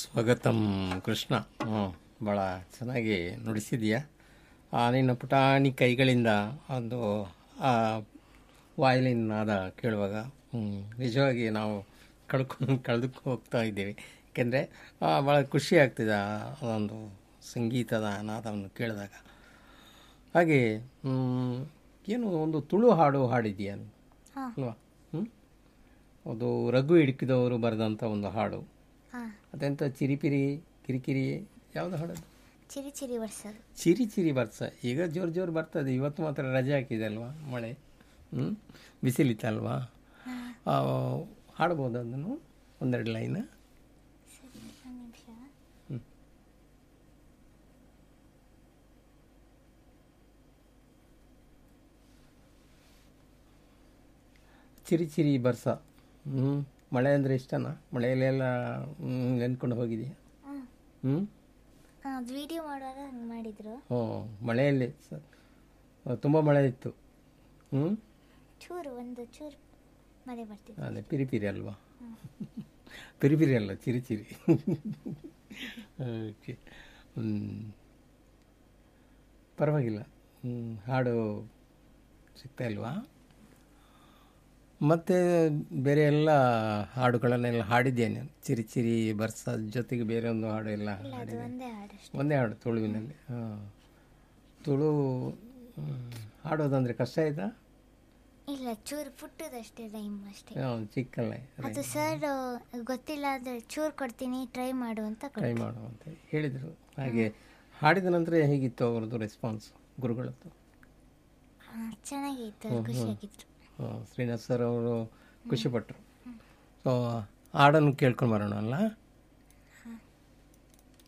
ಸ್ವಾಗತಂ ಕೃಷ್ಣ ಹ್ಞೂ ಭಾಳ ಚೆನ್ನಾಗಿ ನುಡಿಸಿದೀಯ ಆ ನಿನ್ನ ಪುಟಾಣಿ ಕೈಗಳಿಂದ ಒಂದು ಆ ವಾಯಲಿನ್ ನಾದ ಕೇಳುವಾಗ ಹ್ಮ್, ನಿಜವಾಗಿ ನಾವು ಕಳ್ಕೊಂಡು ಕಳೆದಕ್ಕೆ ಹೋಗ್ತಾ ಇದ್ದೀವಿ ಏಕೆಂದರೆ ಭಾಳ ಖುಷಿ ಆಗ್ತಿದೆ ಆ ಒಂದು ಸಂಗೀತದ ನಾದವನ್ನು ಕೇಳಿದಾಗ ಹಾಗೆ ಹ್ಮ್, ಏನು ಒಂದು ತುಳು ಹಾಡು ಹಾಡಿದೀಯ ಹಾ. ಅಲ್ವಾ ಹ್ಞೂ ಅದು ರಘು ಹಿಡ್ಕಿದವರು ಬರೆದಂಥ ಒಂದು ಹಾಡು ಹಾ ಅದೆಂತ ಚಿರಿಪಿರಿ ಕಿರಿಕಿರಿ ಯಾವುದು ಹಾಡೋದು ಚಿರಿ ಚಿರಿ ವರ್ಷದು ಚಿರಿ ಚಿರಿ ಬರ್ಸ ಈಗ ಜೋರು ಜೋರು ಬರ್ತದೆ ಇವತ್ತು ಮಾತ್ರ ರಜೆ ಹಾಕಿದೆ ಅಲ್ವಾ ಮಳೆ ಹ್ಞೂ ಬಿಸಿಲಿತ್ತಲ್ವಾ ಆ, ಹಾಡ್ಬೋದು ಅದನ್ನು ಒಂದೆರಡು ಲೈನ್ ಸರಿ ಒಂದು ನಿಮಿಷ ಚಿರಿ ಚಿರಿ ಬರ್ಸ ಹ್ಞೂ ಮಳೆ ಅಂದರೆ ಇಷ್ಟನಾ ಮಳೆಯಲ್ಲೆಲ್ಲ ಹ್ಮ್, ನೆನ್ಕೊಂಡು ಹೋಗಿದೆಯಾ ಹಾಂ ಹ್ಞೂ ಅದು ವಿಡಿಯೋ ಮಾಡುವಾಗ ಹಂಗೆ ಮಾಡಿದ್ರು ಹ್ಞೂ ಮಳೆಯಲ್ಲಿ ಸ ತುಂಬ ಮಳೆ ಇತ್ತು ಹ್ಞೂ ಚೂರು ಒಂದು ಚೂರು ಮಳೆ ಬರ್ತಿತ್ತು ಅದೇ ಪಿರಿ ಪಿರಿ ಅಲ್ವಾ ಪಿರಿ ಪಿರಿ ಅಲ್ಲ ಚಿರಿ ಚಿರಿ ಓಕೆ ಪರವಾಗಿಲ್ಲ ಹ್ಮ್, ಹಾಡು ಸಿಗ್ತಾ ಇಲ್ವಾ ಮತ್ತು ಬೇರೆ ಎಲ್ಲ ಹಾಡುಗಳನ್ನೆಲ್ಲ ಹಾಡಿದ್ದೇನೆ ಚಿರಿ ಚಿರಿ ಬರ್ಸ ಜೊತೆಗೆ ಬೇರೆ ಒಂದು ಹಾಡು ಎಲ್ಲ ಇಲ್ಲ ಅದು ಹಾಡಿದೆ ಒಂದೇ ಹಾಡಷ್ಟು ಒಂದೇ ಹಾಡು ತುಳುವಿನಲ್ಲಿ ಹಾಂ ತುಳು ಹ್ಮ್, ಹಾಡೋದಂದರೆ ಕಷ್ಟ ಆಯ್ತಾ ಇಲ್ಲ ಚೂರು ಪುಟ್ಟದಷ್ಟೇ ರೈಮ್ ಅಷ್ಟೇ ಹಾಂ ಚಿಕ್ಕಲ್ಲ ಅದು ಸರ್ ಗೊತ್ತಿಲ್ಲ ಅಂದರೆ ಚೂರು ಕೊಡ್ತೀನಿ ಟ್ರೈ ಮಾಡು ಅಂತ ಟ್ರೈ ಕೊಡ್ತೀನಿ ಮಾಡು ಅಂತ ಹೇಳಿದರು ಹಾಗೆ ಹಾಡಿದ ನಂತರ ಹೇಗಿತ್ತು ಅವರದ್ದು ರೆಸ್ಪಾನ್ಸ್ ಗುರುಗಳದ್ದು ಹಾ, ಚೆನ್ನಾಗಿತ್ತು ಅವ್ರು ಖುಷಿಯಾಗಿದ್ರು ಆ, ಶ್ರೀನಾಥ್ ಸರ್ ಅವರು ಖುಷಿಪಟ್ಟರು ಸೊ ಹಾಡನ್ನು ಕೇಳ್ಕೊಂಡು ಬರೋಣ ಅಲ್ಲ